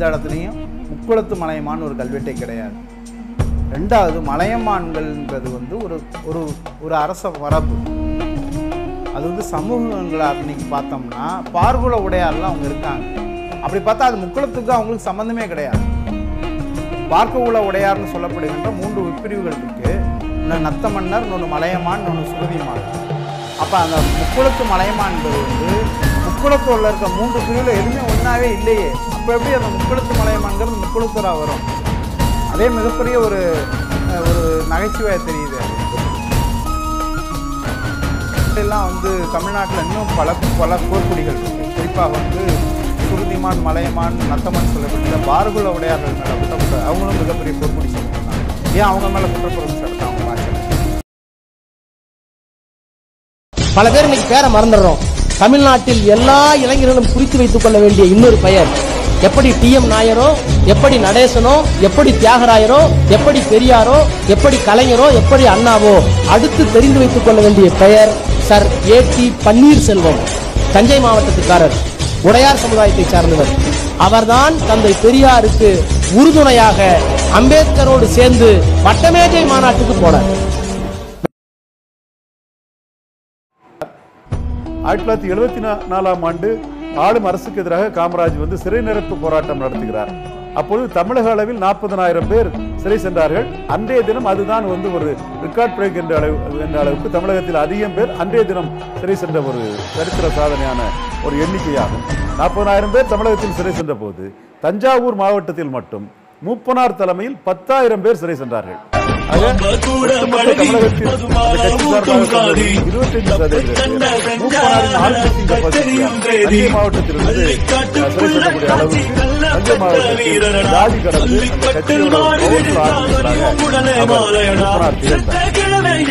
எந்த இடத்துலையும் முக்குளத்து மலையமான் ஒரு கல்வெட்டே கிடையாது ரெண்டாவது மலையமான்கள்ன்றது வந்து ஒரு ஒரு ஒரு அரச மரபு அது வந்து சமூகங்களாக இன்னைக்கு பார்த்தோம்னா பார்குல உடையார்லாம் அவங்க இருக்காங்க அப்படி பார்த்தா அது முக்குளத்துக்கு அவங்களுக்கு சம்மந்தமே கிடையாது பார்க்க உள்ள உடையார்னு சொல்லப்படுகின்ற மூன்று உட்பிரிவுகள் இருக்கு ஒன்று நத்த மன்னர் இன்னொன்று மலையமான் இன்னொன்று சுருதிமான் அப்போ அந்த முக்குளத்து மலையமான் என்பது வந்து முக்குளத்தூரில் இருக்க மூன்று பிரிவில் எதுவுமே ஒன்றாவே இல்லையே அப்போ எப்படி அந்த முக்குளத்து மலையமான்கிறது முக்குளத்தூரா வரும் அதே மிகப்பெரிய ஒரு அஹ், ஒரு நகைச்சுவையாக தெரியுது எல்லாம் வந்து தமிழ்நாட்டில் இன்னும் பல பல போர்க்குடிகள் இருக்கு குறிப்பாக வந்து சுருதிமான் மலையமான் நத்தமான் சொல்லப்பட்ட பார்குல உடையார்கள் மேலே குற்றப்பட்ட அவங்களும் மிகப்பெரிய போர்க்குடி சொல்லியிருந்தாங்க ஏன் அவங்க மேலே குற்றப்புறம் சார் அவங்க பாஷை பல பேர் இன்னைக்கு பேரை மறந்துடுறோம் தமிழ்நாட்டில் எல்லா இளைஞர்களும் குறித்து வைத்துக் கொள்ள வேண்டிய இன்னொரு பெயர் எப்படி டி எம் நாயரோ எப்படி நடேசனோ எப்படி தியாகராயரோ எப்படி பெரியாரோ எப்படி கலைஞரோ எப்படி அண்ணாவோ அடுத்து தெரிந்து வைத்துக் கொள்ள வேண்டிய பெயர் sir A T Panneerselvam Thanjai மாவட்டத்துக்காரர் உடையார் சமுதாயத்தை சார்ந்தவர் அவர்தான் தந்தை பெரியாருக்கு உறுதுணையாக அம்பேத்கரோடு சேர்ந்து வட்டமேஜை மாநாட்டுக்கு போனார் ஆயிரத்தி தொள்ளாயிரத்தி எழுபத்தி நாலாம் ஆண்டு ஆளும் அரசுக்கு எதிராக காமராஜ் வந்து சிறை நிரப்பு போராட்டம் நடத்துகிறார் அப்பொழுது தமிழக அளவில் நாற்பதனாயிரம் பேர் சிறை சென்றார்கள் அன்றைய தினம் அதுதான் வந்து ஒரு ரெக்கார்ட் பிரேக் என்ற அளவு என்ற அளவுக்கு தமிழகத்தில் அதிகம் பேர் அன்றைய தினம் சிறை சென்ற ஒரு சரித்திர சாதனையான ஒரு எண்ணிக்கையாகும் நாற்பதனாயிரம் பேர் தமிழகத்தில் சிறை சென்ற போது தஞ்சாவூர் மாவட்டத்தில் மட்டும் மூப்பனார் தலைமையில் பத்தாயிரம் பேர் சிறை சென்றார்கள் ஆக, ஒட்டுமொத்த தமிழகத்தில் இந்த கட்சி சார்பாக கொண்டது 25 சதவீதம் பேர். மூப்பனாரின் ஆளுங்கட்சி capacity-யால் தஞ்சை மாவட்டத்திலிருந்து சிறை செல்லக்கூடிய அளவுக்கு தஞ்சை மாவட்டத்தில் ஜாதி கடந்து அந்த கட்சியோட பவர்ஃபுல் ஆர்கனைசராக அவர் மூப்பனார் திகழ்ந்தார்